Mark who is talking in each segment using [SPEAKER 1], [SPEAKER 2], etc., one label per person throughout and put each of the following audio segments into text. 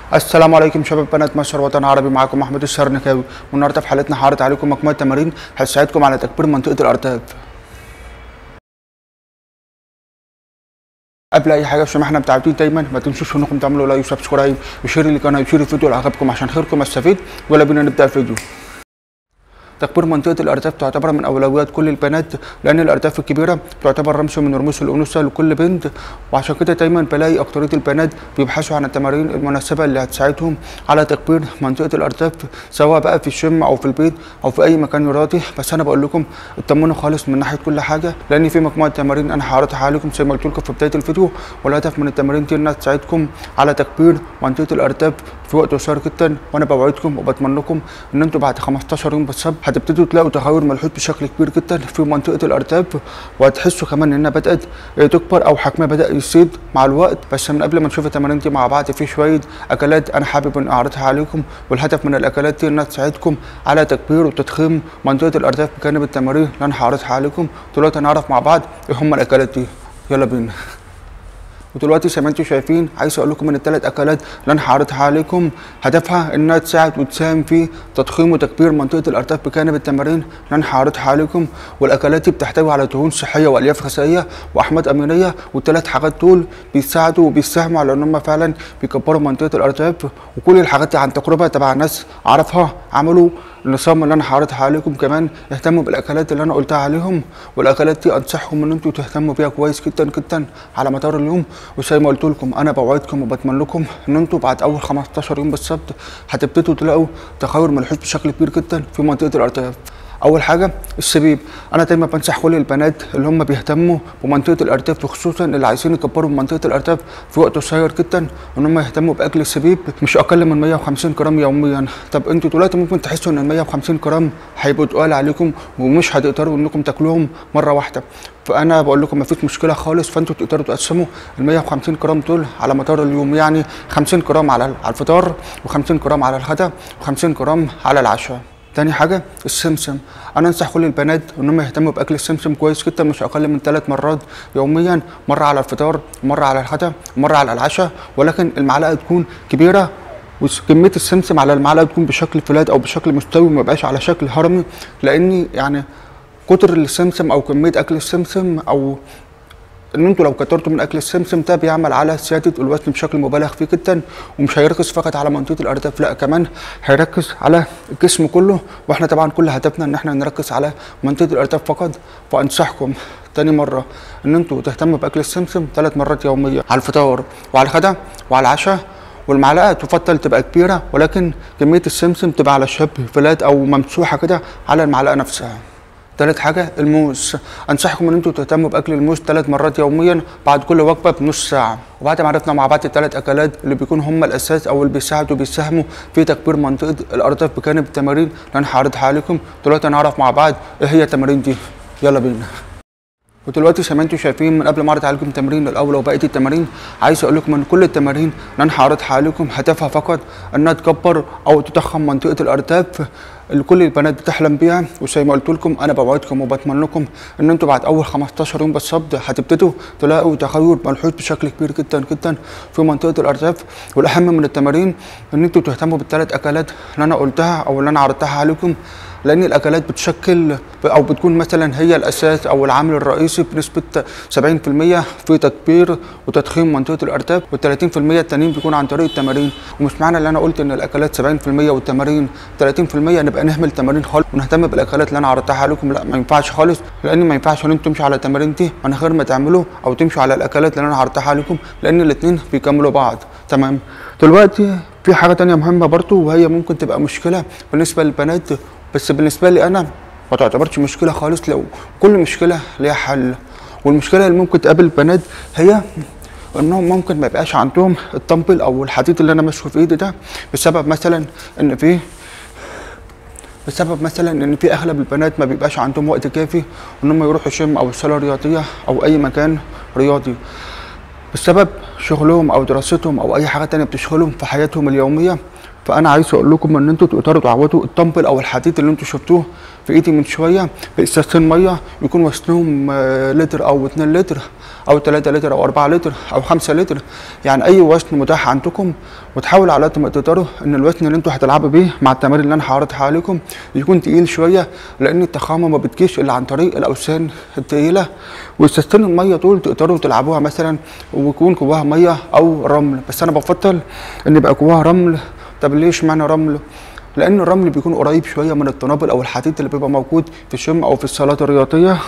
[SPEAKER 1] السلام عليكم شباب بنات مصر وطن عربي معاكم محمود الشرنكاوي والنهارده في حلقتنا هعرض عليكم مجموعه تمارين هتساعدكم على تكبير منطقه الارتاف قبل اي حاجه عشان احنا متعودين دايما ما تنسوش انكم تعملوا لايك وسبسكرايب وشير القناه وشير الفيديو اللي عجبكم عشان خيركم استفيد ولا بينا نبدا الفيديو تكبير منطقة الأرداف تعتبر من أولويات كل البنات لأن الأرداف الكبيرة تعتبر رمز من رموز الأنوثة لكل بنت وعشان كده دايما بلاقي أكترية البنات بيبحثوا عن التمارين المناسبة اللي هتساعدهم على تكبير منطقة الأرداف سواء بقى في الجيم أو في البيت أو في أي مكان رياضي بس أنا بقول لكم اطمنوا خالص من ناحية كل حاجة لأن في مجموعة تمارين أنا هعرضها عليكم زي ما قلت لكم في بداية الفيديو والهدف من التمارين دي إنها تساعدكم على تكبير منطقة الأرداف في وقت قصير جدا وأنا بوعدكم وبتمنى لكم إن أنتوا بعد 15 يوم بالظبط هتبتدوا تلاقوا تغير ملحوظ بشكل كبير جدا في منطقه الارتاب وهتحسوا كمان انها بدات تكبر او حجمها بدا يزيد مع الوقت بس من قبل ما نشوف التمارين دي مع بعض في شويه اكلات انا حابب ان اعرضها عليكم والهدف من الاكلات دي انها تساعدكم على تكبير وتضخيم منطقه الارتاب بجانب التمارين اللي انا هعرضها عليكم دلوقتي هنعرف مع بعض ايه هم الاكلات دي يلا بينا ودلوقتي زي ما انتم شايفين عايز اقول لكم ان الثلاث اكلات اللي انا هعرضها عليكم هدفها انها تساعد وتساهم في تضخيم وتكبير منطقه الارتاف بجانب التمارين اللي انا هعرضها عليكم والاكلات دي بتحتوي على دهون صحيه والياف غذائيه واحماض امينيه والثلاث حاجات دول بيساعدوا وبيساهموا على ان هم فعلا بيكبروا منطقه الارتاف وكل الحاجات دي عن تجربه تبع ناس اعرفها عملوا النظام اللي انا هعرضها عليكم كمان اهتموا بالاكلات اللي انا قلتها عليهم والاكلات دي انصحكم ان انتوا تهتموا بيها كويس جدا جدا على مدار اليوم وزي ما قلت لكم انا بوعدكم وبتمنى لكم ان انتوا بعد اول 15 يوم بالظبط هتبتدوا تلاقوا تغير ملحوظ بشكل كبير جدا في منطقه الارتفاع اول حاجه السبيب انا دايما بنصح كل البنات اللي هم بيهتموا بمنطقه الارتاف وخصوصا اللي عايزين يكبروا من منطقه الارتاف في وقت قصير جدا ان هم يهتموا باكل السبيب مش اقل من 150 جرام يوميا طب انتوا دلوقتي ممكن تحسوا ان ال 150 جرام هيبقوا تقال عليكم ومش هتقدروا انكم تاكلوهم مره واحده فانا بقول لكم مفيش مشكله خالص فانتوا تقدروا تقسموا ال 150 جرام دول على مدار اليوم يعني 50 جرام على على الفطار و50 جرام على الغداء و50 جرام على العشاء تاني حاجة السمسم أنا أنصح كل البنات إن هم يهتموا بأكل السمسم كويس جدا مش أقل من ثلاث مرات يوميا مرة على الفطار ومرة على الغداء ومرة على العشاء ولكن المعلقة تكون كبيرة وكمية السمسم على المعلقة تكون بشكل فلات أو بشكل مستوي ما يبقاش على شكل هرمي لأني يعني كتر السمسم أو كمية أكل السمسم أو ان انتوا لو كترتوا من اكل السمسم ده بيعمل على زياده الوزن بشكل مبالغ فيه جدا ومش هيركز فقط على منطقه الارداف لا كمان هيركز على الجسم كله واحنا طبعا كل هدفنا ان احنا نركز على منطقه الارداف فقط فانصحكم تاني مره ان انتوا تهتموا باكل السمسم ثلاث مرات يوميا على الفطار وعلى الغداء وعلى العشاء والمعلقه تفضل تبقى كبيره ولكن كميه السمسم تبقى على شبه فلات او ممسوحه كده على المعلقه نفسها تالت حاجة الموز أنصحكم إن أنتوا تهتموا بأكل الموز ثلاث مرات يوميا بعد كل وجبة بنص ساعة وبعد ما عرفنا مع بعض الثلاث أكلات اللي بيكون هم الأساس أو اللي بيساعدوا بيساهموا في تكبير منطقة الأرداف بجانب التمارين اللي أنا هعرضها عليكم دلوقتي هنعرف مع بعض إيه هي التمارين دي يلا بينا ودلوقتي زي ما انتم شايفين من قبل ما اعرض عليكم التمرين الاول وبقيه التمارين عايز اقول لكم ان كل التمارين اللي انا هعرضها عليكم هدفها فقط انها تكبر او تضخم منطقه الارتاف اللي كل البنات بتحلم بيها وزي ما قلت لكم انا بوعدكم وبتمنى لكم ان انتوا بعد اول 15 يوم بالظبط هتبتدوا تلاقوا تغير ملحوظ بشكل كبير جدا جدا في منطقه الارتاف والاهم من التمارين ان انتوا تهتموا بالثلاث اكلات اللي انا قلتها او اللي انا عرضتها عليكم لان الاكلات بتشكل او بتكون مثلا هي الاساس او العامل الرئيسي بنسبه 70% في تكبير وتضخيم منطقه الارتاف وال30% التانيين بيكون عن طريق التمارين ومش معنى ان انا قلت ان الاكلات 70% والتمارين 30% نبقى نهمل التمارين خالص ونهتم بالاكلات اللي انا عرضتها عليكم لا ما ينفعش خالص لان ما ينفعش ان انتم تمشوا على التمارين دي من غير ما تعملوا او تمشوا على الاكلات اللي انا عرضتها عليكم لان الاثنين بيكملوا بعض تمام دلوقتي في حاجه تانية مهمه برضو وهي ممكن تبقى مشكله بالنسبه للبنات بس بالنسبه لي انا ما تعتبرش مشكله خالص لو كل مشكله ليها حل والمشكله اللي ممكن تقابل البنات هي انهم ممكن ما يبقاش عندهم الطنبل او الحديد اللي انا ماسكه في ايدي ده بسبب مثلا ان في بسبب مثلا ان في اغلب البنات ما بيبقاش عندهم وقت كافي ان هم يروحوا جيم او صاله رياضيه او اي مكان رياضي بسبب شغلهم او دراستهم او اي حاجه تانية بتشغلهم في حياتهم اليوميه فانا عايز اقول لكم ان انتوا تقدروا تعوضوا الطنبل او الحديد اللي انتوا شفتوه في ايدي من شويه بازازتين ميه يكون وزنهم آه، لتر او 2 لتر او 3 لتر او 4 لتر او 5 لتر يعني اي وزن متاح عندكم وتحاولوا على قد ما تقدروا ان الوزن اللي انتوا هتلعبوا بيه مع التمارين اللي انا هعرضها عليكم يكون تقيل شويه لان التخامه ما بتجيش الا عن طريق الاوزان التقيله واستثنى الميه دول تقدروا تلعبوها مثلا ويكون جواها ميه او رمل بس انا بفضل ان يبقى جواها رمل طب ليش معنى رمل لان الرمل بيكون قريب شويه من التنابل او الحديد اللي بيبقى موجود في الجيم او في الصالات الرياضيه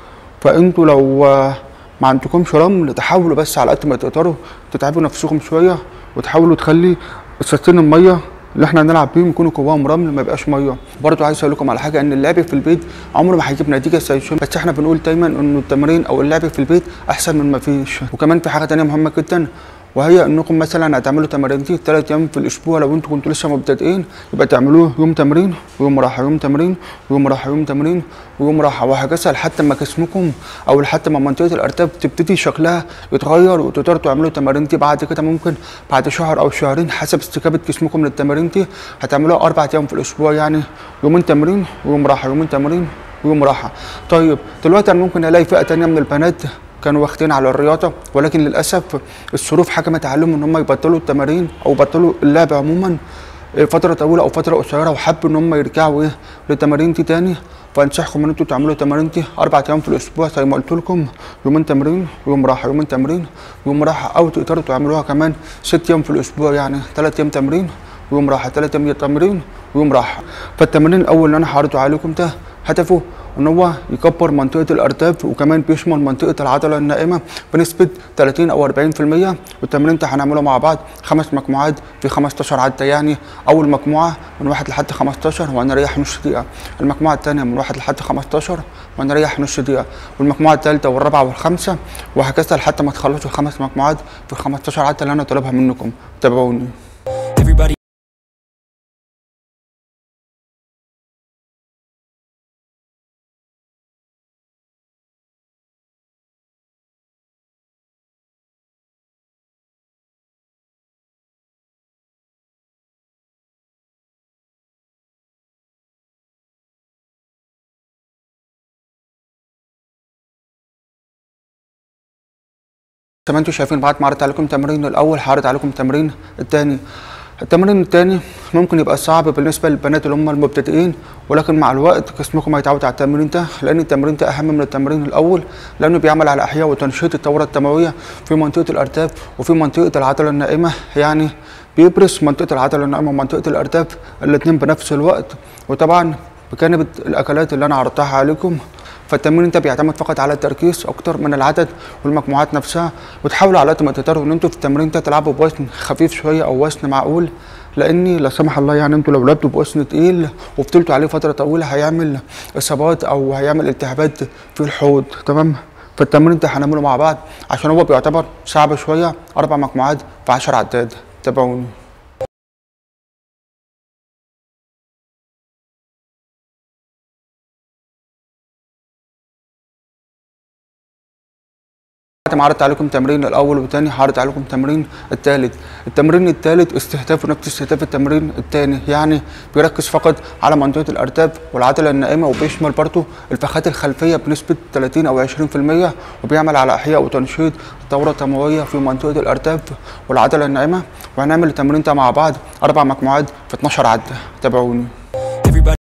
[SPEAKER 1] فانتوا لو آه، ما عندكمش رمل تحاولوا بس على قد ما تقدروا تتعبوا نفسكم شويه وتحاولوا تخلي استثنى الميه اللي احنا هنلعب بيهم يكونوا جواهم رمل ما يبقاش ميه برضو عايز اقول لكم على حاجه ان اللعب في البيت عمره ما هيجيب نتيجه زي الجيم بس احنا بنقول دايما انه التمرين او اللعب في البيت احسن من ما فيش وكمان في حاجه تانية مهمه جدا وهي انكم مثلا هتعملوا تمارين ثلاث ايام في الاسبوع لو انتوا كنتوا لسه مبتدئين يبقى تعملوه يوم تمرين ويوم راحه يوم تمرين ويوم راحه يوم تمرين ويوم راحه وهكذا لحد ما جسمكم او لحد ما منطقه الارتاب تبتدي شكلها يتغير وتقدروا تعملوا تمارين دي بعد كده ممكن بعد شهر او شهرين حسب استجابه جسمكم للتمارين دي هتعملوها اربع ايام في الاسبوع يعني يومين تمرين ويوم راحه يومين تمرين ويوم راحه طيب دلوقتي انا ممكن الاقي فئه تانية من البنات كانوا واخدين على الرياضه ولكن للاسف الظروف حكمت عليهم ان هم يبطلوا التمارين او يبطلوا اللعب عموما فتره طويله او فتره قصيره وحبوا ان هم يرجعوا ايه للتمارين دي تاني فانصحكم ان انتوا تعملوا تمارين دي اربع ايام في الاسبوع زي ما قلت لكم يومين تمرين ويوم راحه يومين تمرين ويوم راحه او تقدروا تعملوها كمان ست ايام في الاسبوع يعني ثلاث ايام تمرين ويوم راحه ثلاث ايام تمرين ويوم راحه فالتمرين الاول اللي انا هعرضه عليكم ده هدفه ان هو يكبر منطقه الارتاب وكمان بيشمل منطقه العضله النائمه بنسبه 30 او 40% والتمرين ده هنعمله مع بعض خمس مجموعات في 15 عده يعني اول مجموعه من واحد لحد 15 وهنريح نص دقيقه المجموعه الثانيه من واحد لحد 15 وهنريح نص دقيقه والمجموعه الثالثه والرابعه والخامسه وهكذا لحد ما تخلصوا الخمس مجموعات في ال 15 عده اللي انا طالبها منكم تابعوني
[SPEAKER 2] Everybody
[SPEAKER 1] زي ما انتم شايفين بعد ما عرضت عليكم التمرين الاول هعرض عليكم التمرين الثاني التمرين الثاني ممكن يبقى صعب بالنسبه للبنات اللي هم المبتدئين ولكن مع الوقت جسمكم هيتعود على التمرين ده لان التمرين ده اهم من التمرين الاول لانه بيعمل على احياء وتنشيط الدوره الدمويه في منطقه الارتاب وفي منطقه العضله النائمه يعني بيبرز منطقه العضله النائمه ومنطقه الارتاب الاثنين بنفس الوقت وطبعا بجانب الاكلات اللي انا عرضتها عليكم فالتمرين ده بيعتمد فقط على التركيز اكتر من العدد والمجموعات نفسها وتحاولوا على قد ما تقدروا ان انتوا في التمرين ده تلعبوا بوزن خفيف شويه او وزن معقول لاني لا سمح الله يعني انتوا لو لعبتوا بوزن تقيل وفضلتوا عليه فتره طويله هيعمل اصابات او هيعمل التهابات في الحوض تمام فالتمرين ده هنعمله مع بعض عشان هو بيعتبر صعب شويه اربع مجموعات في 10 عداد تابعوني بعد ما عرضت عليكم تمرين الاول والثاني هعرض عليكم تمرين الثالث التمرين الثالث استهدافه نفس استهداف التمرين الثاني يعني بيركز فقط على منطقه الارتاب والعضله النائمه وبيشمل برضه الفخات الخلفيه بنسبه 30 او 20% وبيعمل على احياء وتنشيط الدوره الدمويه في منطقه الارتاب والعضله النائمه وهنعمل التمرين ده مع بعض اربع مجموعات في 12 عده تابعوني
[SPEAKER 2] everybody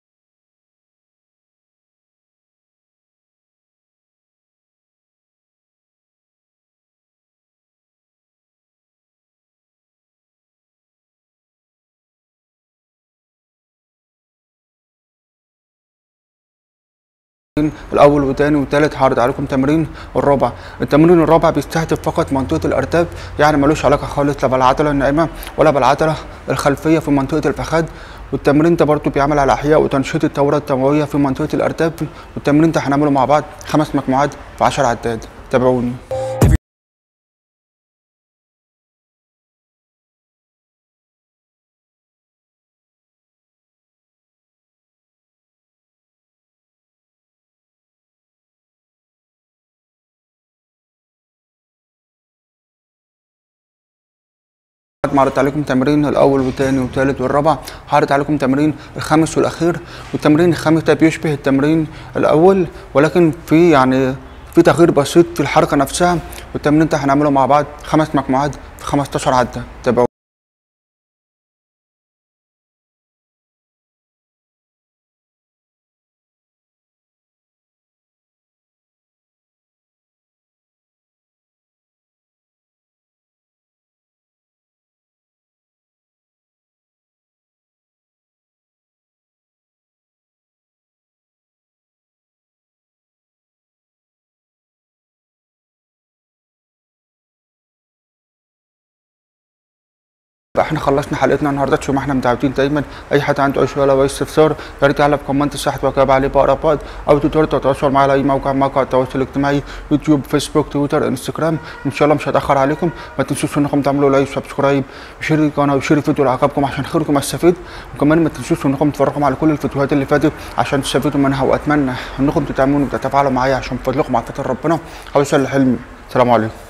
[SPEAKER 1] الاول والثاني والثالث هعرض عليكم تمرين الرابع التمرين الرابع بيستهدف فقط منطقه الارتاب يعني ملوش علاقه خالص لا بالعضله النائمه ولا بالعضله الخلفيه في منطقه الفخذ والتمرين ده برضه بيعمل على احياء وتنشيط الدوره الدمويه في منطقه الارتاب والتمرين ده هنعمله مع بعض خمس مجموعات في 10 عداد تابعوني بعد ما عرضت عليكم تمرين الاول والثاني والثالث والرابع هعرض عليكم تمرين الخامس والاخير والتمرين الخامس ده بيشبه التمرين الاول ولكن في يعني في تغيير بسيط في الحركه نفسها والتمرين ده هنعمله مع بعض خمس مجموعات في 15 عده تابعوا احنا خلصنا حلقتنا النهارده شو ما احنا متعودين دايما اي حد عنده اي سؤال او اي استفسار يا ريت يعلق في كومنت صح واجاوب عليه بقرا بعض او تقدروا تتواصلوا معايا على اي موقع من مواقع التواصل الاجتماعي يوتيوب فيسبوك تويتر انستجرام ان شاء الله مش هتاخر عليكم ما تنسوش انكم تعملوا لايك وسبسكرايب وشير القناه وشير الفيديو اللي عجبكم عشان خيركم استفيد وكمان ما تنسوش انكم تتفرجوا على كل الفيديوهات اللي فاتت عشان تستفيدوا منها واتمنى انكم تتعاملوا وتتفاعلوا معايا عشان بفضلكم عطيه ربنا اوصل لحلمي السلام عليكم